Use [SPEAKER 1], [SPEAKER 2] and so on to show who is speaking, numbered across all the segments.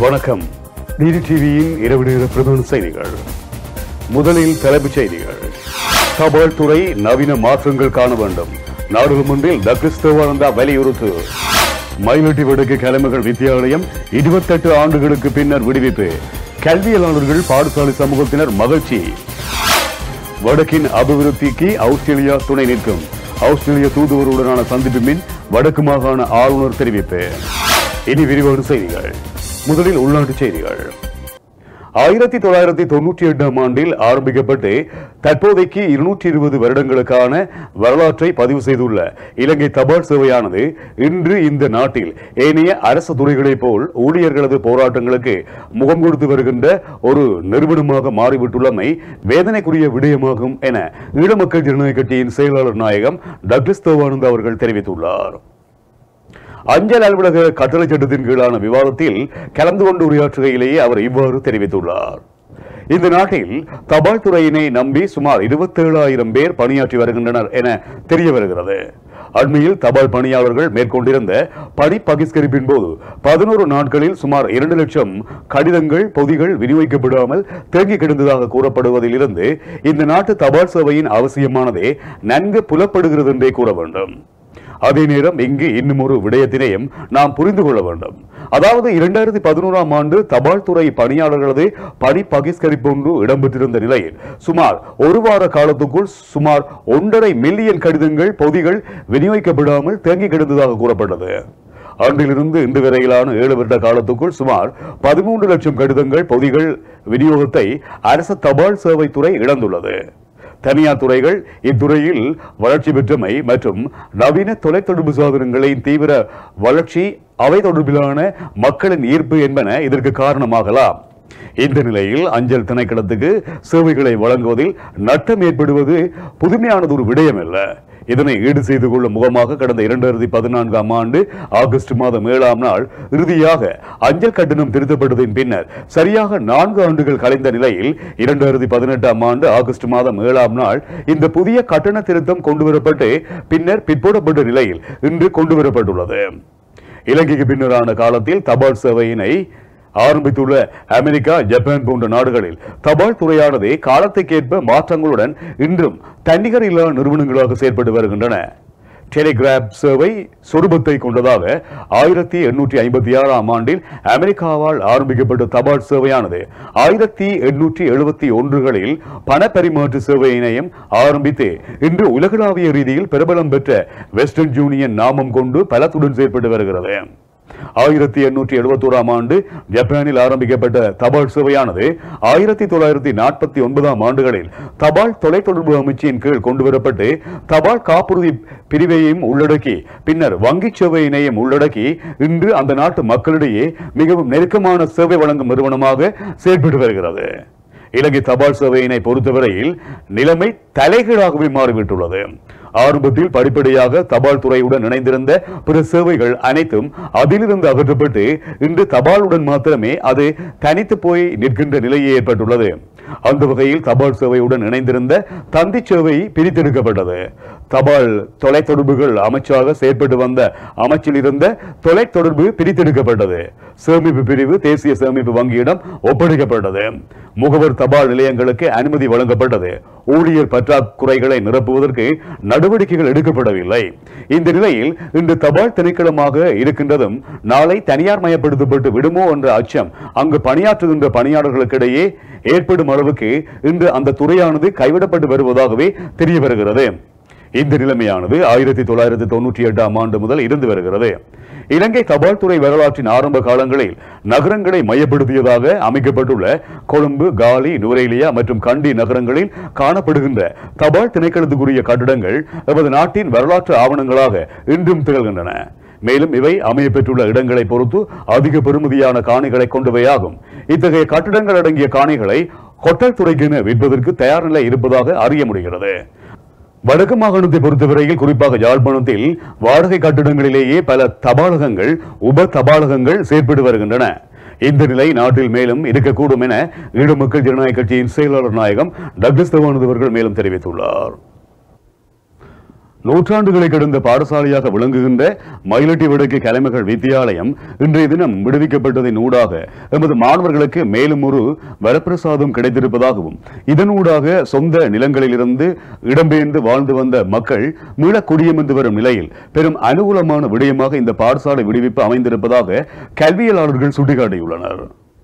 [SPEAKER 1] வணக்கம் டிடி டிவியின் இரவு நேர பிரதான செய்திகள் முதலில் தலைப்புச் செய்திகள் தபால் துறை நவீன மாற்றங்கள் காண வேண்டும் நாடாளுமன்றில் டக்ளஸ் தேவானந்தா வலியுறுத்து மயிலட்டி வடக்கு கிழமைகள் வித்தியாலயம் இருபத்தெட்டு ஆண்டுகளுக்கு பின்னர் விடுவிப்பு கல்வியலாளர்கள் பாடசாலை சமூகத்தினர் மகிழ்ச்சி வடக்கின் அபிவிருத்திக்கு ஆஸ்திரேலியா துணை நிற்கும் ஆஸ்திரேலிய தூதுவருடனான சந்திப்பு மின் வடக்கு மாகாண ஆளுநர் தெரிவிப்பு இனி விரிவான செய்திகள் முதலில் உள்நாட்டு செய்திகள் ஆயிரத்தி தொள்ளாயிரத்தி தொண்ணூற்றி எட்டாம் ஆண்டில் ஆரம்பிக்கப்பட்டு தற்போதைக்கு இருநூற்றி இருபது வருடங்களுக்கான வரலாற்றை பதிவு செய்துள்ள இலங்கை தபால் சேவையானது இன்று இந்த நாட்டில் ஏனைய அரசு துறைகளைப் போல் ஊழியர்களது போராட்டங்களுக்கு முகம் கொடுத்து வருகின்ற ஒரு நிறுவனமாக மாறிவிட்டுள்ளமை வேதனைக்குரிய விடயமாகும் என ஈழமக்கள் ஜனநாயக கட்சியின் செயலாளர் நாயகம் டக்ளஸ் தேவானந்த் அவர்கள் தெரிவித்துள்ளார் அஞ்சல் அலுவலக கட்டளை சட்டத்தின் கீழான விவாதத்தில் கலந்து கொண்டு உரையாற்றுகையிலேயே அவர் இவ்வாறு தெரிவித்துள்ளார் இந்த நாட்டில் தபால் துறையினை நம்பி சுமார் இருபத்தேழாயிரம் பேர் பணியாற்றி வருகின்றனர் என தெரிய வருகிறது அண்மையில் தபால் பணியாளர்கள் மேற்கொண்டிருந்த பணி பகிஷ்கரிப்பின் போது பதினோரு நாட்களில் சுமார் இரண்டு லட்சம் கடிதங்கள் பொதிகள் விநியோகிக்கப்படாமல் தேங்கி கிடந்ததாக கூறப்படுவதில் இருந்து இந்த நாட்டு தபால் சேவையின் அவசியமானதே நன்கு புலப்படுகிறது என்றே கூற வேண்டும் அதே நேரம் இங்கு இன்னும் ஒரு விடயத்தினையும் நாம் புரிந்து கொள்ள வேண்டும் அதாவது இரண்டாயிரத்தி பதினோராம் ஆண்டு தபால் துறை பணியாளர்களது பணி பகிஷ்கரிப்பு ஒன்று இடம்பெற்றிருந்த நிலையில் சுமார் ஒரு வார காலத்துக்குள் சுமார் ஒன்றரை மில்லியன் கடிதங்கள் பொதிகள் விநியோகிக்கப்படாமல் தேங்கி கிடந்ததாக கூறப்பட்டது அன்றிலிருந்து இன்று வரையிலான ஏழு வருட காலத்துக்குள் சுமார் பதிமூன்று லட்சம் கடிதங்கள் பொதிகள் விநியோகத்தை அரசு தபால் சேவைத்துறை இழந்துள்ளது தனியார் துறைகள் இத்துறையில் வளர்ச்சி பெற்றமை மற்றும் நவீன தொலைத்தொடர்பு சாதனங்களின் தீவிர வளர்ச்சி அவை தொடர்பிலான மக்களின் ஈர்ப்பு என்பன இதற்கு காரணமாகலாம் இந்த நிலையில் அஞ்சல் திணைக்களத்துக்கு சேவைகளை வழங்குவதில் நட்டம் ஏற்படுவது புதுமையானது ஒரு விடயம் அல்ல இதனை ஈடு செய்து கொள்ளும் முகமாக கடந்த இரண்டாயிரத்தி பதினான்காம் ஆண்டு ஆகஸ்ட் மாதம் ஏழாம் நாள் இறுதியாக அஞ்சல் கட்டணம் திருத்தப்பட்டதின் பின்னர் சரியாக நான்கு ஆண்டுகள் கலைந்த நிலையில் இரண்டாயிரத்தி பதினெட்டாம் ஆண்டு ஆகஸ்ட் மாதம் ஏழாம் நாள் இந்த புதிய கட்டண திருத்தம் கொண்டுவரப்பட்டு பின்னர் பிற்போடப்பட்ட நிலையில் இன்று கொண்டுவரப்பட்டுள்ளது இலங்கைக்கு பின்னரான காலத்தில் தபால் சேவையினை ஆரம்பித்துள்ள அமெரிக்கா ஜப்பான் போன்ற நாடுகளில் தபால் துறையானது காலத்துக்கேற்ப மாற்றங்களுடன் இன்றும் தன்னிகர் இல்லா நிறுவனங்களாக செயற்பட்டு வருகின்றன டெலிகிராப் சேவை சொரூபத்தை கொண்டதாக ஆயிரத்தி எண்ணூற்றி ஐம்பத்தி ஆறாம் ஆண்டில் அமெரிக்காவால் ஆரம்பிக்கப்பட்ட தபால் சேவையானது ஆயிரத்தி எண்ணூற்றி எழுபத்தி ஒன்றுகளில் பணப்பரிமாற்று சேவையினையும் ஆரம்பித்து இன்று உலகளாவிய ரீதியில் பிரபலம் பெற்ற வெஸ்டர்ன் யூனியன் நாமம் கொண்டு பலத்துடன் செயற்பட்டு வருகிறது ஆயிரத்தி எண்ணூற்றி எழுபத்தோராம் ஆண்டு ஜப்பானில் ஆரம்பிக்கப்பட்ட தபால் சேவையானது ஆயிரத்தி தொள்ளாயிரத்தி நாற்பத்தி ஒன்பதாம் ஆண்டுகளில் தபால் தொலைத்தொடர்பு அமைச்சின் கீழ் கொண்டுவரப்பட்டு தபால் காப்புறுதி பிரிவையும் உள்ளடக்கி பின்னர் வங்கிச் சேவையினையும் உள்ளடக்கி இன்று அந்த நாட்டு மக்களிடையே மிகவும் நெருக்கமான சேவை வழங்கும் நிறுவனமாக செயல்பட்டு வருகிறது இலங்கை தபால் சேவையினை பொறுத்தவரையில் நிலைமை தலைகீழாகவே மாறிவிட்டுள்ளது ஆரம்பத்தில் படிப்படியாக தபால் துறையுடன் இணைந்திருந்த பிற சேவைகள் அனைத்தும் அதிலிருந்து அகற்றப்பட்டு இன்று தபாலுடன் மாத்திரமே அது தனித்து போய் நிற்கின்ற நிலையே ஏற்பட்டுள்ளது அந்த வகையில் தபால் சேவையுடன் இணைந்திருந்த தந்தி சேவை பிரித்தெடுக்கப்பட்டது தபால் தொலைத்தொடர்புகள் அமைச்சாக செயற்பட்டு வந்த அமைச்சில் இருந்த தொலைத்தொடர்பு பிரித்தெடுக்கப்பட்டது சேமிப்பு பிரிவு தேசிய சேமிப்பு வங்கியிடம் ஒப்படைக்கப்பட்டது முகவர் தபால் நிலையங்களுக்கு அனுமதி வழங்கப்பட்டது ஊழியர் பற்றாக்குறைகளை நிரப்புவதற்கு நடவடிக்கைகள் எடுக்கப்படவில்லை இந்த நிலையில் இன்று தபால் திணைக்களமாக இருக்கின்றதும் நாளை தனியார் மயப்படுத்தப்பட்டு விடுமோ என்ற அச்சம் அங்கு பணியாற்றுகின்ற பணியாளர்களுக்கிடையே ஏற்படும் அளவுக்கு இன்று அந்த துறையானது கைவிடப்பட்டு வருவதாகவே தெரிய வருகிறது இந்த நிலைமையானது ஆயிரத்தி தொள்ளாயிரத்தி தொண்ணூற்றி எட்டாம் ஆண்டு முதல் இருந்து வருகிறது இலங்கை தபால் துறை வரலாற்றின் ஆரம்ப காலங்களில் நகரங்களை மையப்படுத்தியதாக அமைக்கப்பட்டுள்ள கொழும்பு காலி நுரேலியா மற்றும் கண்டி நகரங்களில் காணப்படுகின்ற தபால் திணைக்களத்துக்குரிய கட்டிடங்கள் நமது நாட்டின் வரலாற்று ஆவணங்களாக இன்றும் திகழ்கின்றன மேலும் இவை அமைய பெற்றுள்ள இடங்களை பொறுத்து அதிக பெறுமதியான காணிகளை கொண்டவையாகும் இத்தகைய கட்டிடங்கள் அடங்கிய காணிகளை ஹோட்டல் துறைக்கென விற்பதற்கு தயார் நிலை இருப்பதாக அறிய முடிகிறது வடக்கு மாகாணத்தை பொறுத்தவரையில் குறிப்பாக யாழ்ப்பாணத்தில் வாடகை கட்டிடங்களிலேயே பல தபாலகங்கள் உப தபாலகங்கள் செயற்பட்டு வருகின்றன இந்த நிலை நாட்டில் மேலும் இருக்கக்கூடும் என ஈழ மக்கள் ஜனநாயக கட்சியின் செயலாளர் நாயகம் டக்ளஸ் தேவானது அவர்கள் மேலும் தெரிவித்துள்ளார் நூற்றாண்டுகளை கடந்த பாடசாலையாக விளங்குகின்ற மயிலட்டி வடக்கு கலைமகள் வித்தியாலயம் இன்றைய தினம் விடுவிக்கப்பட்டதின் ஊடாக எமது மாணவர்களுக்கு மேலும் ஒரு வரப்பிரசாதம் கிடைத்திருப்பதாகவும் இதனூடாக சொந்த நிலங்களிலிருந்து இடம்பெயர்ந்து வாழ்ந்து வந்த மக்கள் மீள குடியமர்ந்து வரும் நிலையில் பெரும் அனுகூலமான விடயமாக இந்த பாடசாலை விடுவிப்பு அமைந்திருப்பதாக கல்வியலாளர்கள் சுட்டிக்காட்டியுள்ளனர்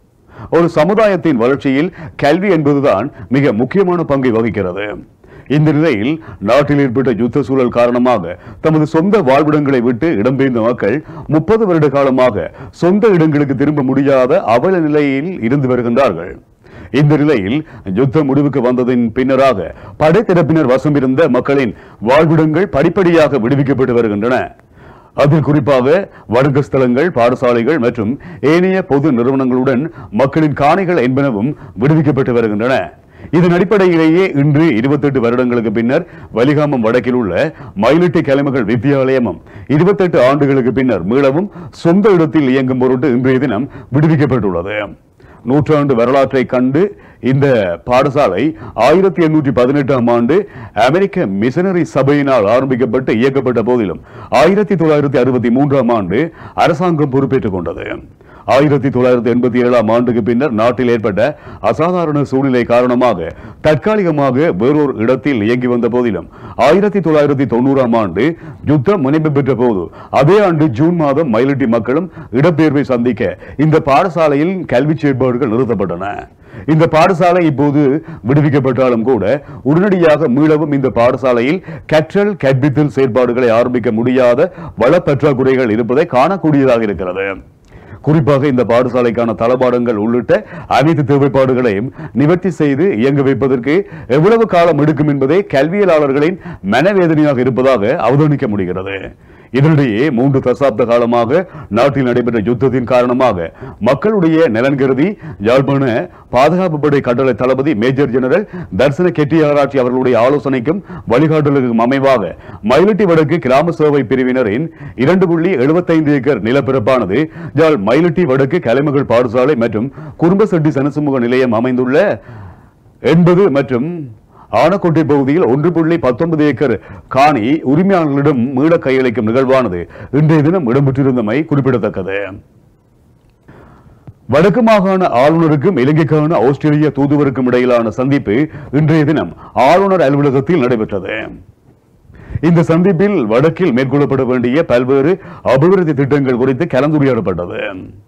[SPEAKER 1] ஒரு சமுதாயத்தின் வளர்ச்சியில் கல்வி என்பதுதான் மிக முக்கியமான பங்கை வகிக்கிறது இந்த நிலையில் நாட்டில் ஏற்பட்ட யுத்த சூழல் காரணமாக தமது சொந்த வாழ்விடங்களை விட்டு இடம்பெயர்ந்த மக்கள் முப்பது வருட காலமாக சொந்த இடங்களுக்கு திரும்ப முடியாத அவல நிலையில் இருந்து வருகின்றார்கள் இந்த நிலையில் யுத்தம் முடிவுக்கு வந்ததின் பின்னராக படைத்தரப்பினர் வசம் இருந்த மக்களின் வாழ்விடங்கள் படிப்படியாக விடுவிக்கப்பட்டு வருகின்றன அதில் குறிப்பாக வணக்க ஸ்தலங்கள் பாடசாலைகள் மற்றும் ஏனைய பொது நிறுவனங்களுடன் மக்களின் காணிகள் என்பனவும் விடுவிக்கப்பட்டு வருகின்றன இதன் அடிப்படையிலேயே இன்று 28 வருடங்களுக்கு பின்னர் வலிகாமம் வடக்கில் உள்ள மயிலிட்டி கலைமகள் வித்தியாலயமும் 28 ஆண்டுகளுக்கு பின்னர் மீளவும் சொந்த இடத்தில் இயங்கும் பொருட்டு இன்றைய தினம் விடுவிக்கப்பட்டுள்ளது நூற்றாண்டு வரலாற்றை கண்டு இந்த பாடசாலை ஆயிரத்தி எண்ணூற்றி பதினெட்டாம் ஆண்டு அமெரிக்க மிஷனரி சபையினால் ஆரம்பிக்கப்பட்டு இயக்கப்பட்ட போதிலும் ஆயிரத்தி தொள்ளாயிரத்தி அறுபத்தி மூன்றாம் ஆண்டு அரசாங்கம் பொறுப்பேற்றுக் கொண்டது ஆயிரத்தி தொள்ளாயிரத்தி எண்பத்தி ஏழாம் ஆண்டுக்கு பின்னர் நாட்டில் ஏற்பட்ட அசாதாரண சூழ்நிலை காரணமாக தற்காலிகமாக வேறொரு இடத்தில் இயங்கி வந்த போதிலும் ஆயிரத்தி தொள்ளாயிரத்தி தொண்ணூறாம் ஆண்டு யுத்தம் முனைப்பு பெற்ற போது அதே ஆண்டு ஜூன் மாதம் மயிலிட்டி மக்களும் இடப்பெயர்வை சந்திக்க இந்த பாடசாலையில் கல்வி செயற்பாடுகள் நிறுத்தப்பட்டன இந்த பாடசாலை இப்போது விடுவிக்கப்பட்டாலும் கூட உடனடியாக மீளவும் இந்த பாடசாலையில் கற்றல் கற்பித்தல் செயற்பாடுகளை ஆரம்பிக்க முடியாத வள பற்றாக்குறைகள் இருப்பதை காணக்கூடியதாக இருக்கிறது குறிப்பாக இந்த பாடசாலைக்கான தளபாடங்கள் உள்ளிட்ட அனைத்து தேவைப்பாடுகளையும் நிவர்த்தி செய்து இயங்க வைப்பதற்கு எவ்வளவு காலம் எடுக்கும் என்பதே கல்வியலாளர்களின் மனவேதனையாக இருப்பதாக அவதானிக்க முடிகிறது இதனிடையே மூன்று தசாப்த காலமாக நாட்டில் நடைபெற்ற யுத்தத்தின் காரணமாக மக்களுடைய நலன் கருதி யாழ்ப்பாண பாதுகாப்பு படை கட்டளை தளபதி மேஜர் ஜெனரல் தர்சன கெட்டியாராட்சி அவர்களுடைய ஆலோசனைக்கும் வழிகாட்டலுக்கும் அமைவாக மயிலட்டி வடக்கு கிராம சேவை பிரிவினரின் இரண்டு புள்ளி எழுபத்தைந்து ஏக்கர் நிலப்பரப்பானது யாழ் மயிலட்டி வடக்கு கலைமகள் பாடசாலை மற்றும் குடும்பசெட்டி சனசமூக நிலையம் அமைந்துள்ள எண்பது மற்றும் ஆனக்கோட்டை பகுதியில் ஒன்று புள்ளி பத்தொன்பது ஏக்கர் காணி உரிமையாளர்களிடம் மீள கையளிக்கும் நிகழ்வானது இன்றைய தினம் இடம்பெற்றிருந்தமை குறிப்பிடத்தக்கது வடக்கு மாகாண ஆளுநருக்கும் இலங்கைக்கான ஆஸ்திரேலிய தூதுவருக்கும் இடையிலான சந்திப்பு இன்றைய தினம் ஆளுநர் அலுவலகத்தில் நடைபெற்றது இந்த சந்திப்பில் வடக்கில் மேற்கொள்ளப்பட வேண்டிய பல்வேறு அபிவிருத்தி திட்டங்கள் குறித்து கலந்துரையாடப்பட்டது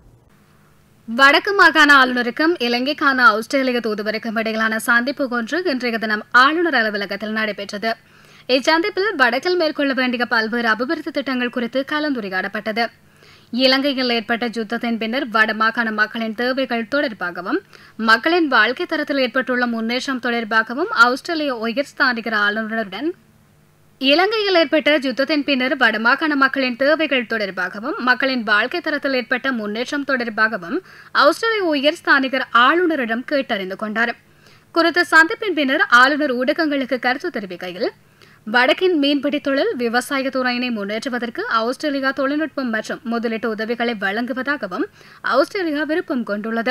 [SPEAKER 2] வடக்கு மாகாண ஆளுநருக்கும் இலங்கைக்கான ஆஸ்திரேலிய தூதுவருக்கும் இடையிலான சந்திப்பு ஒன்று இன்றைய தினம் ஆளுநர் அலுவலகத்தில் நடைபெற்றது இச்சந்திப்பில் வடக்கில் மேற்கொள்ள வேண்டிய பல்வேறு அபிவிருத்தி திட்டங்கள் குறித்து கலந்துரையாடப்பட்டது இலங்கையில் ஏற்பட்ட யுத்தத்தின் பின்னர் வடமாகாண மக்களின் தேவைகள் தொடர்பாகவும் மக்களின் வாழ்க்கை தரத்தில் ஏற்பட்டுள்ள முன்னேற்றம் தொடர்பாகவும் ஆஸ்திரேலிய உயர் ஸ்தானிகர் ஆளுநருடன் இலங்கையில் ஏற்பட்ட யுத்தத்தின் பின்னர் வடமாகாண மக்களின் தேவைகள் தொடர்பாகவும் மக்களின் வாழ்க்கை தரத்தில் ஏற்பட்ட முன்னேற்றம் தொடர்பாகவும் ஆஸ்திரேலிய உயர் ஸ்தானிகர் ஆளுநரிடம் கேட்டறிந்து கொண்டார் குறித்த சந்திப்பின் பின்னர் ஆளுநர் ஊடகங்களுக்கு கருத்து தெரிவிக்கையில் வடக்கின் மீன்பிடி தொழில் விவசாய துறையினை முன்னேற்றுவதற்கு ஆஸ்திரேலியா தொழில்நுட்பம் மற்றும் முதலீட்டு உதவிகளை வழங்குவதாகவும் ஆஸ்திரேலியா விருப்பம் கொண்டுள்ளது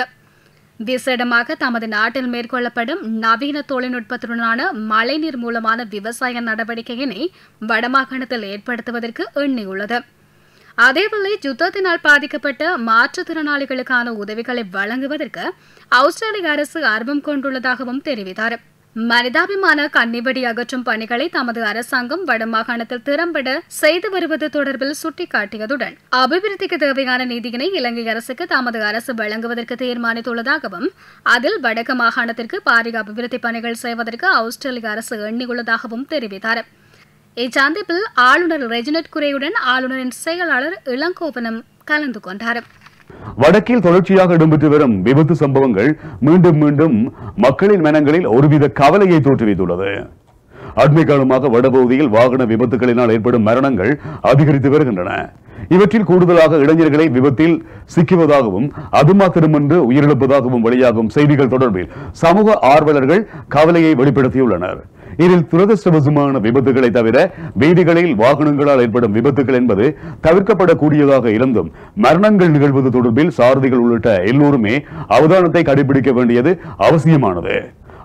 [SPEAKER 2] விசேடமாக தமது நாட்டில் மேற்கொள்ளப்படும் நவீன தொழில்நுட்பத்துடனான மழைநீர் மூலமான விவசாய நடவடிக்கையினை வடமாகாணத்தில் ஏற்படுத்துவதற்கு எண்ணியுள்ளது அதேவேளை யுத்தத்தினால் பாதிக்கப்பட்ட மாற்றுத்திறனாளிகளுக்கான உதவிகளை வழங்குவதற்கு ஆஸ்திரேலிய அரசு ஆர்வம் கொண்டுள்ளதாகவும் தெரிவித்தார் மனிதாபிமான கன்னிவெடி அகற்றும் பணிகளை தமது அரசாங்கம் வடமாகாணத்தில் திறம்பட செய்து வருவது தொடர்பில் சுட்டிக்காட்டியதுடன் அபிவிருத்திக்கு தேவையான நிதியினை இலங்கை அரசுக்கு தமது அரசு வழங்குவதற்கு தீர்மானித்துள்ளதாகவும் அதில் வடக்கு மாகாணத்திற்கு பாரிய அபிவிருத்தி பணிகள் செய்வதற்கு ஆஸ்திரேலிய அரசு எண்ணியுள்ளதாகவும் தெரிவித்தார் இச்சந்திப்பில் ஆளுநர் ரெஜினட் குரேயுடன் ஆளுநரின் செயலாளர் இளங்கோவனம் கலந்து கொண்டார்
[SPEAKER 1] வடக்கில் தொடர்ச்சியாக இடம்பெற்று வரும் விபத்து சம்பவங்கள் மீண்டும் மீண்டும் மக்களின் மனங்களில் ஒருவித கவலையை தோற்றுவித்துள்ளது அண்மை காலமாக வடபகுதியில் வாகன விபத்துகளினால் ஏற்படும் மரணங்கள் அதிகரித்து வருகின்றன இவற்றில் கூடுதலாக இளைஞர்களை விபத்தில் சிக்குவதாகவும் அது மாத்திரமன்று உயிரிழப்பதாகவும் வெளியாகும் செய்திகள் தொடர்பில் சமூக ஆர்வலர்கள் கவலையை வெளிப்படுத்தியுள்ளனர் இதில் துரதிருஷ்டவசமான விபத்துகளை தவிர வீதிகளில் வாகனங்களால் ஏற்படும் விபத்துகள் என்பது தவிர்க்கப்படக்கூடியதாக இருந்தும் மரணங்கள் நிகழ்வது தொடர்பில் சாரதிகள் உள்ளிட்ட எல்லோருமே அவதானத்தை கடைபிடிக்க வேண்டியது அவசியமானது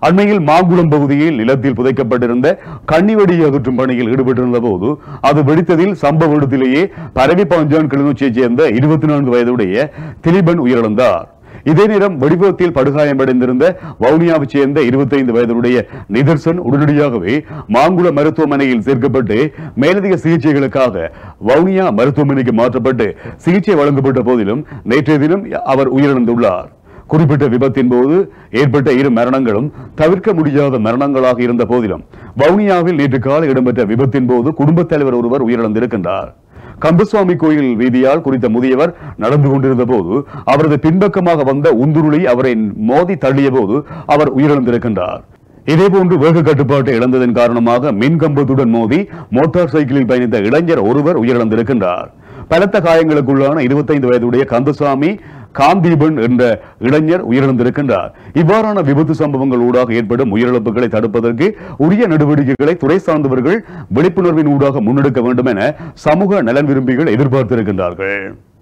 [SPEAKER 1] அண்மையில் மாங்குளம் பகுதியில் நிலத்தில் புதைக்கப்பட்டிருந்த கன்னிவெடி அகற்றும் பணியில் ஈடுபட்டிருந்த போது அது வெடித்ததில் சம்பவ இடத்திலேயே பரவி பாஞ்சான் கிளிநொச்சியைச் சேர்ந்த இருபத்தி நான்கு வயதுடைய திலீபன் உயிரிழந்தார் இதே நேரம் வெடிவிபத்தில் படுகாயமடைந்திருந்த வவுனியாவைச் சேர்ந்த இருபத்தைந்து வயதுடைய நிதர்சன் உடனடியாகவே மாங்குள மருத்துவமனையில் சேர்க்கப்பட்டு மேலதிக சிகிச்சைகளுக்காக வவுனியா மருத்துவமனைக்கு மாற்றப்பட்டு சிகிச்சை வழங்கப்பட்ட போதிலும் நேற்றைய தினம் அவர் உயிரிழந்துள்ளார் குறிப்பிட்ட விபத்தின் போது ஏற்பட்ட இரு மரணங்களும் தவிர்க்க முடியாத மரணங்களாக இருந்த போதிலும் வவுனியாவில் நேற்று காலை இடம்பெற்ற விபத்தின் போது குடும்பத் தலைவர் ஒருவர் உயிரிழந்திருக்கின்றார் கந்தசுவாமி கோயில் வீதியால் குறித்த முதியவர் நடந்து கொண்டிருந்த போது அவரது பின்பக்கமாக வந்த உந்துருளி அவரை மோதி தள்ளிய போது அவர் உயிரிழந்திருக்கின்றார் இதேபோன்று வேக கட்டுப்பாட்டை இழந்ததன் காரணமாக மின் கம்பத்துடன் மோதி மோட்டார் சைக்கிளில் பயணித்த இளைஞர் ஒருவர் உயிரிழந்திருக்கின்றார் பலத்த காயங்களுக்குள்ளான இருபத்தைந்து வயதுடைய கந்தசாமி காந்தீபன் என்ற இளைஞர் உயிரிழந்திருக்கின்றார் இவ்வாறான விபத்து சம்பவங்கள் ஊடாக ஏற்படும் உயிரிழப்புகளை தடுப்பதற்கு உரிய நடவடிக்கைகளை துறை சார்ந்தவர்கள் விழிப்புணர்வின் ஊடாக முன்னெடுக்க வேண்டும் என சமூக நலன் விரும்பிகள் எதிர்பார்த்திருக்கின்றார்கள்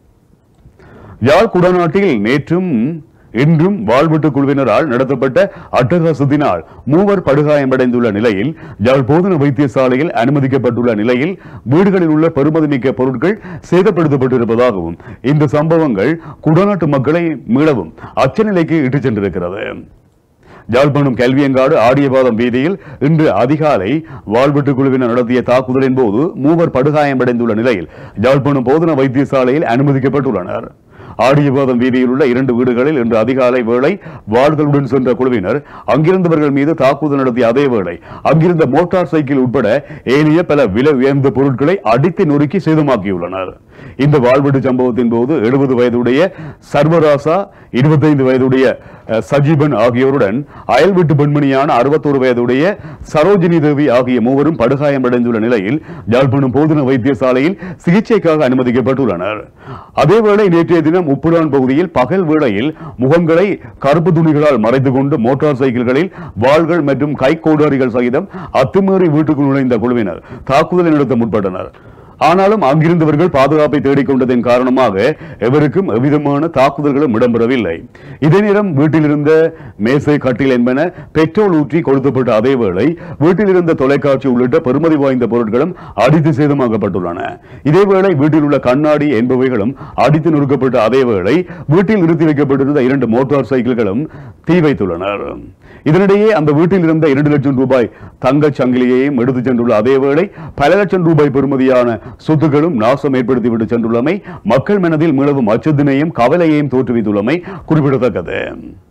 [SPEAKER 1] யாழ் குடநாட்டில் நேற்றும் இன்றும் வாழ்வெட்டு குழுவினரால் நடத்தப்பட்ட அட்டகாசத்தினால் மூவர் படுகாயமடைந்துள்ள நிலையில் யாழ் போதன வைத்தியசாலையில் அனுமதிக்கப்பட்டுள்ள நிலையில் வீடுகளில் உள்ள பெறுமதிமிக்க பொருட்கள் சேதப்படுத்தப்பட்டிருப்பதாகவும் இந்த சம்பவங்கள் குடநாட்டு மக்களை மீளவும் அச்சநிலைக்கு இட்டுச் சென்றிருக்கிறது யாழ்ப்பாணம் கல்வியங்காடு ஆடியபாதம் வீதியில் இன்று அதிகாலை வாழ்வெட்டு குழுவினர் நடத்திய தாக்குதலின் போது மூவர் படுகாயமடைந்துள்ள நிலையில் யாழ்ப்பாணம் போதன வைத்தியசாலையில் அனுமதிக்கப்பட்டுள்ளனர் ஆடியபாதம் வீதியில் உள்ள இரண்டு வீடுகளில் இன்று அதிகாலை வேளை வாள்களுடன் சென்ற குழுவினர் அங்கிருந்தவர்கள் மீது தாக்குதல் நடத்திய அதே வேளை அங்கிருந்த மோட்டார் சைக்கிள் உட்பட ஏனைய பல விலை உயர்ந்த பொருட்களை அடித்து நொறுக்கி சேதமாக்கியுள்ளனர் இந்த வாழ்வெட்டு சம்பவத்தின் போது எழுபது வயதுடைய சர்வராசா இருபத்தைந்து வயதுடைய அஹ், சஜீபன் ஆகியோருடன் அயல் வீட்டு பெண்மணியான அறுபத்தோரு வயதுடைய சரோஜினி தேவி ஆகிய மூவரும் படுகாயமடைந்துள்ள நிலையில் யாழ்ப்பாணம் போதன வைத்தியசாலையில் சிகிச்சைக்காக அனுமதிக்கப்பட்டுள்ளனர் அதேவேளை நேற்றைய தினம் உப்புடான் பகுதியில் பகல் வேளையில் முகங்களை கருப்பு துணிகளால் மறைத்துக் கொண்டு மோட்டார் சைக்கிள்களில் வாள்கள் மற்றும் கைக்கோடாரிகள் சகிதம் அத்துமீறி வீட்டுக்குள் நுழைந்த குழுவினர் தாக்குதலை நடத்த முற்பட்டனர் ஆனாலும் அங்கிருந்தவர்கள் பாதுகாப்பை தேடிக்கொண்டதன் காரணமாக எவருக்கும் எவ்விதமான தாக்குதல்களும் இடம்பெறவில்லை இதே நேரம் வீட்டில் இருந்த மேசை கட்டில் என்பன பெட்ரோல் ஊற்றி கொளுத்தப்பட்ட அதேவேளை வீட்டில் இருந்த தொலைக்காட்சி உள்ளிட்ட பெறுமதி வாய்ந்த பொருட்களும் அடித்து சேதமாக்கப்பட்டுள்ளன இதேவேளை வீட்டில் உள்ள கண்ணாடி என்பவைகளும் அடித்து நொறுக்கப்பட்ட அதேவேளை வீட்டில் நிறுத்தி வைக்கப்பட்டிருந்த இரண்டு மோட்டார் சைக்கிள்களும் தீ வைத்துள்ளனர் இதனிடையே அந்த வீட்டில் இருந்த இரண்டு லட்சம் ரூபாய் தங்கச் சங்கிலியையும் எடுத்துச் சென்றுள்ள அதேவேளை பல லட்சம் ரூபாய் பெறுமதியான சொத்துக்களும் நாசம் ஏற்படுத்திவிட்டு சென்றுள்ளமை மக்கள் மனதில் மீளவும் அச்சத்தினையும் கவலையையும் தோற்றுவித்துள்ளமை குறிப்பிடத்தக்கது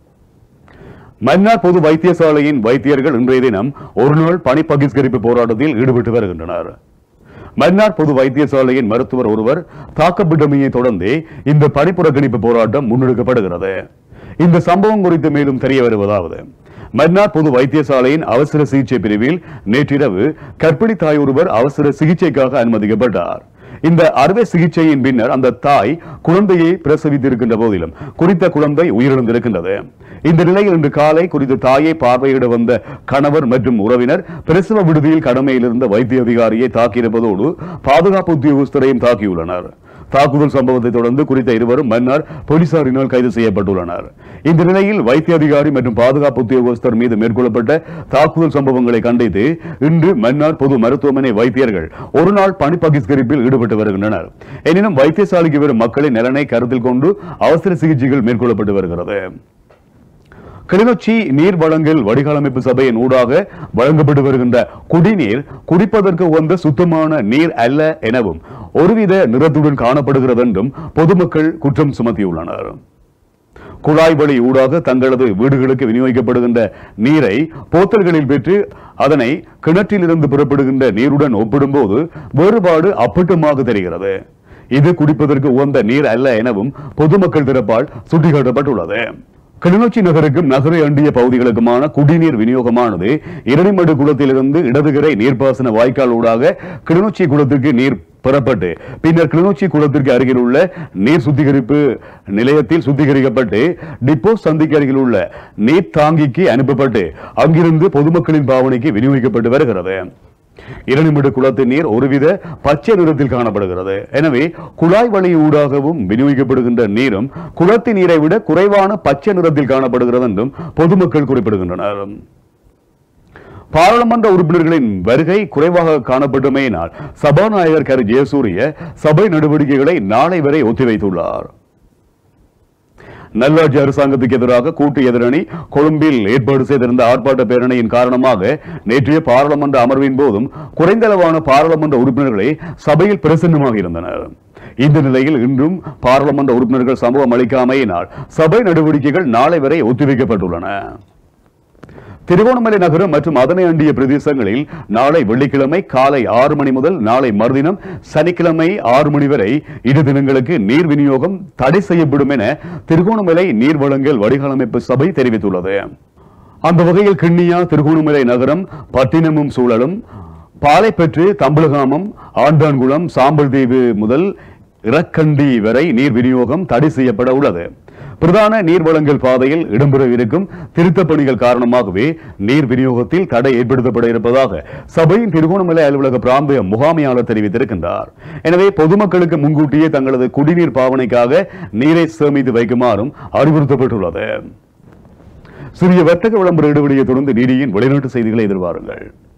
[SPEAKER 1] மன்னார் பொது வைத்தியசாலையின் வைத்தியர்கள் இன்றைய தினம் ஒருநாள் பணி பகிஷ்கரிப்பு போராட்டத்தில் ஈடுபட்டு வருகின்றனர் மன்னார் பொது வைத்தியசாலையின் மருத்துவர் ஒருவர் தாக்கப்பட்டமையை தொடர்ந்தே இந்த பணிப்புறக்கணிப்பு போராட்டம் முன்னெடுக்கப்படுகிறது இந்த சம்பவம் குறித்து மேலும் தெரிய வருவதாவது மன்னார் பொது வைத்தியசாலையின் அவசர சிகிச்சை பிரிவில் நேற்றிரவு கர்ப்பிணி தாய் ஒருவர் அவசர சிகிச்சைக்காக அனுமதிக்கப்பட்டார் இந்த அறுவை சிகிச்சையின் பின்னர் அந்த தாய் குழந்தையை பிரசவித்திருக்கின்ற போதிலும் குறித்த குழந்தை உயிரிழந்திருக்கின்றது இந்த நிலையில் இன்று காலை குறித்த தாயை பார்வையிட வந்த கணவர் மற்றும் உறவினர் பிரசவ விடுதியில் கடமையில் இருந்த வைத்திய அதிகாரியை தாக்கியிருப்பதோடு பாதுகாப்பு உத்தியோகஸ்தரையும் தாக்கியுள்ளனர் தாக்குதல் சம்பவத்தை தொடர்ந்து குறித்த இருவரும் மன்னார் போலீசாரினால் கைது செய்யப்பட்டுள்ளனர் இந்த நிலையில் வைத்திய அதிகாரி மற்றும் பாதுகாப்பு உத்தியோகஸ்தர் மீது மேற்கொள்ளப்பட்ட தாக்குதல் சம்பவங்களை கண்டித்து இன்று மன்னார் பொது மருத்துவமனை வைத்தியர்கள் ஒரு நாள் பணி பகிஷ்கரிப்பில் ஈடுபட்டு வருகின்றனர் எனினும் வைத்தியசாலைக்கு வரும் மக்களின் நலனை கருத்தில் கொண்டு அவசர சிகிச்சைகள் மேற்கொள்ளப்பட்டு வருகிறது கிளிநொச்சி நீர் வழங்கல் வடிகாலமைப்பு சபையின் ஊடாக வழங்கப்பட்டு வருகின்ற குடிநீர் குடிப்பதற்கு உகந்த சுத்தமான நீர் அல்ல எனவும் ஒருவித நிறத்துடன் காணப்படுகிறது என்றும் பொதுமக்கள் குற்றம் சுமத்தியுள்ளனர் குழாய் வழி ஊடாக தங்களது வீடுகளுக்கு விநியோகிக்கப்படுகின்ற நீரை போத்தல்களில் பெற்று அதனை கிணற்றிலிருந்து புறப்படுகின்ற நீருடன் ஒப்பிடும்போது வேறுபாடு அப்பட்டமாக தெரிகிறது இது குடிப்பதற்கு உகந்த நீர் அல்ல எனவும் பொதுமக்கள் தரப்பால் சுட்டிக்காட்டப்பட்டுள்ளது கிளிநொச்சி நகருக்கும் நகரை அண்டிய பகுதிகளுக்குமான குடிநீர் விநியோகமானது இரணிமடு குளத்திலிருந்து இடதுகரை நீர்ப்பாசன வாய்க்கால் ஊடாக கிளிநொச்சி குளத்திற்கு நீர் பெறப்பட்டு பின்னர் கிளிநொச்சி குளத்திற்கு அருகில் உள்ள நீர் சுத்திகரிப்பு நிலையத்தில் சுத்திகரிக்கப்பட்டு டிப்போ சந்திக்கு அருகில் உள்ள நீர் தாங்கிக்கு அனுப்பப்பட்டு அங்கிருந்து பொதுமக்களின் பாவனைக்கு விநியோகிக்கப்பட்டு வருகிறது இரணிமிடு குளத்தின் நீர் ஒருவித பச்சை நிறத்தில் காணப்படுகிறது எனவே குழாய் வழி ஊடாகவும் விநியோகிக்கப்படுகின்ற நீரும் குளத்தின் நீரை விட குறைவான பச்சை நிறத்தில் காணப்படுகிறது என்றும் பொதுமக்கள் குறிப்பிடுகின்றனர் பாராளுமன்ற உறுப்பினர்களின் வருகை குறைவாக காணப்பட்டுமையினால் சபாநாயகர் கரு ஜெயசூரிய சபை நடவடிக்கைகளை நாளை வரை ஒத்திவைத்துள்ளார் நல்லாட்சி அரசாங்கத்துக்கு எதிராக கூட்டு எதிரணி கொழும்பில் ஏற்பாடு செய்திருந்த ஆர்ப்பாட்ட பேரணியின் காரணமாக நேற்றைய பாராளுமன்ற அமர்வின் போதும் குறைந்த அளவான பாராளுமன்ற உறுப்பினர்களே சபையில் பிரசன்னமாக இருந்தனர் இந்த நிலையில் இன்றும் பாராளுமன்ற உறுப்பினர்கள் சமூகம் அளிக்காமையினால் சபை நடவடிக்கைகள் நாளை வரை ஒத்திவைக்கப்பட்டுள்ளன திருவோணமலை நகரம் மற்றும் அதனை அண்டிய பிரதேசங்களில் நாளை வெள்ளிக்கிழமை காலை ஆறு மணி முதல் நாளை மறுதினம் சனிக்கிழமை ஆறு மணி வரை இரு தினங்களுக்கு நீர் விநியோகம் தடை செய்யப்படும் என திருகோணமலை நீர் வழங்கல் வடிகாலமைப்பு சபை தெரிவித்துள்ளது அந்த வகையில் கிண்ணியா திருகோணமலை நகரம் பட்டினமும் சூழலும் பாலைப்பற்று தம்பலகாமம் ஆண்டான்குளம் சாம்பல் தீவு முதல் இறக்கண்டி வரை நீர் விநியோகம் தடை செய்யப்பட உள்ளது பிரதான நீர் வழங்கல் பாதையில் இடம்பெற இருக்கும் திருத்தப் பணிகள் காரணமாகவே நீர் விநியோகத்தில் தடை ஏற்படுத்தப்பட இருப்பதாக சபையின் திருகோணமலை அலுவலக பிராந்திய முகாமையாளர் தெரிவித்திருக்கின்றார் எனவே பொதுமக்களுக்கு முன்கூட்டியே தங்களது குடிநீர் பாவனைக்காக நீரை சேமித்து வைக்குமாறும் அறிவுறுத்தப்பட்டுள்ளது சிறிய வர்த்தக விளம்பர இடைவெளியை தொடர்ந்து நீதியின் வெளிநாட்டு செய்திகளை எதிர்பாருங்கள்